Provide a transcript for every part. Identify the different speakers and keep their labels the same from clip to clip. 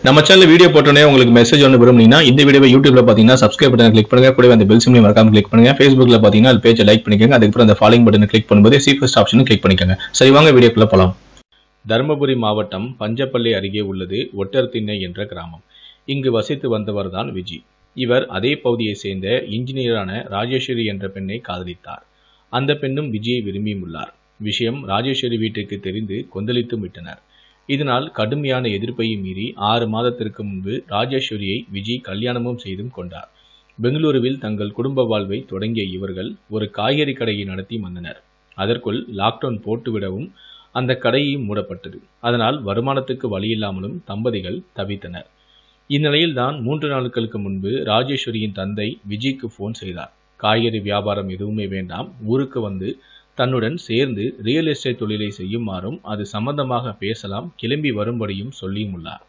Speaker 1: நம்ம channel video போட்டோன்னே உங்களுக்கு மெசேஜ் ஒன்று விரும்புனீங்கன்னா இந்த வீடியோவை யூடியூப்ல பார்த்தீங்கன்னா சப்ஸ்கிரைப் பட்டன் கிளிக் பண்ணுங்க கூடவே அந்த பெல் சிம்லையும் மறக்காம கிளிக் பண்ணுங்க ஃபேஸ்புக்ல பார்த்தீங்கன்னா அது பேஜை லைக் பண்ணிக்கோங்க அதுக்கப்புறம் அந்த ஃபாலோயிங் பட்டனை கிளிக் பண்ணும்போது சி ஃபர்ஸ்ட் ஆப்ஷனும் கிளிக் பண்ணிக்கோங்க சரி வாங்க வீடியோக்குள்ள போலாம் தருமபுரி மாவட்டம் பஞ்சப்பள்ளி அருகே உள்ளது ஒட்டர்திண்ணை என்ற கிராமம் இங்கு வசித்து வந்தவர்தான் விஜி இவர் அதே பகுதியை சேர்ந்த இன்ஜினியரான ராஜேஸ்வரி என்ற பெண்ணை காதலித்தார் அந்த பெண்ணும் விஜயை விரும்பியும் உள்ளார் விஷயம் ராஜேஸ்வரி வீட்டுக்கு தெரிந்து கொந்தளித்து விட்டனர் இதனால் கடுமையான எதிர்ப்பையும் மீறி ஆறு மாதத்திற்கு முன்பு ராஜேஸ்வரியை விஜய் கல்யாணமும் செய்தும் கொண்டார் பெங்களூருவில் தங்கள் குடும்ப வாழ்வை தொடங்கிய இவர்கள் ஒரு காய்கறி கடையை நடத்தி வந்தனர் அதற்குள் லாக்டவுன் போட்டுவிடவும் அந்த கடையும் மூடப்பட்டது அதனால் வருமானத்துக்கு வழியில்லாமலும் தம்பதிகள் தவித்தனர் இந்நிலையில் தான் மூன்று நாட்களுக்கு முன்பு ராஜேஸ்வரியின் தந்தை விஜய்க்கு ஃபோன் செய்தார் காய்கறி வியாபாரம் எதுவுமே வேண்டாம் ஊருக்கு வந்து தன்னுடன் சேர்ந்து ரியல் எஸ்டேட் தொழிலை செய்யுமாறும் அது சம்பந்தமாக பேசலாம் கிளம்பி வரும்படியும் சொல்லியும் உள்ளார்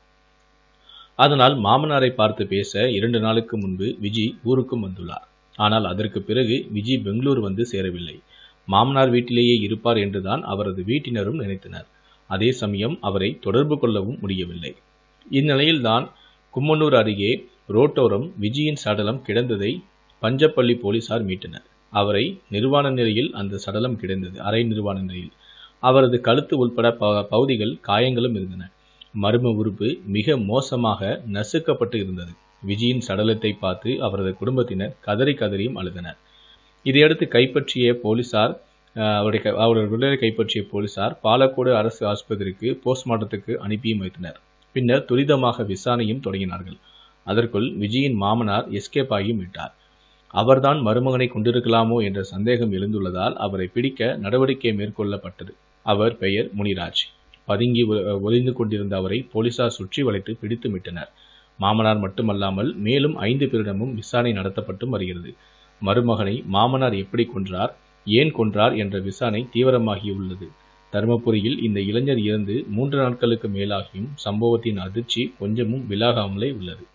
Speaker 1: அதனால் மாமனாரை பார்த்து பேச இரண்டு நாளுக்கு முன்பு விஜி ஊருக்கும் வந்துள்ளார் ஆனால் அதற்கு பிறகு விஜி பெங்களூர் வந்து சேரவில்லை மாமனார் வீட்டிலேயே இருப்பார் என்றுதான் அவரது வீட்டினரும் நினைத்தனர் அதே சமயம் அவரை தொடர்பு கொள்ளவும் முடியவில்லை இந்நிலையில்தான் கும்மனூர் அருகே ரோட்டோரம் விஜயின் சடலம் கிடந்ததை பஞ்சப்பள்ளி போலீசார் மீட்டனர் அவரை நிர்வாண நிலையில் அந்த சடலம் கிடந்தது அரை நிர்வாண நிலையில் அவரது கழுத்து உள்பட ப- பகுதிகள் காயங்களும் இருந்தன மர்ம உறுப்பு மிக மோசமாக நசுக்கப்பட்டு இருந்தது விஜயின் சடலத்தை பார்த்து அவரது குடும்பத்தினர் கதறி கதறியும் அழுதனர் இதையடுத்து கைப்பற்றிய போலீசார் அஹ், அவருடைய க- அவரது உடலை கைப்பற்றிய போலீசார் பாலக்கோடு அரசு ஆஸ்பத்திரிக்கு போஸ்ட்மார்ட்டத்துக்கு அனுப்பியும் வைத்தனர் பின்னர் துரிதமாக விசாரணையும் தொடங்கினார்கள் அதற்குள் விஜயின் மாமனார் எஸ்கேப் ஆகியும் விட்டார் அவர்தான் மருமகனை கொண்டிருக்கலாமோ என்ற சந்தேகம் எழுந்துள்ளதால் அவரை பிடிக்க நடவடிக்கை மேற்கொள்ளப்பட்டது அவர் பெயர் முனிராஜ் பதுங்கி ஒ- ஒளிந்து கொண்டிருந்த அவரை போலீசார் சுற்றி வளைத்து பிடித்து மீட்டனர் மாமனார் மட்டுமல்லாமல் மேலும் ஐந்து பேரிடமும் விசாரணை நடத்தப்பட்டும் வருகிறது மருமகனை மாமனார் எப்படி கொன்றார் ஏன் கொன்றார் என்ற விசாரணை தீவிரமாகியுள்ளது தருமபுரியில் இந்த இளைஞர் இறந்து மூன்று நாட்களுக்கு மேலாகியும் சம்பவத்தின் அதிர்ச்சி கொஞ்சமும் விலகாமலே உள்ளது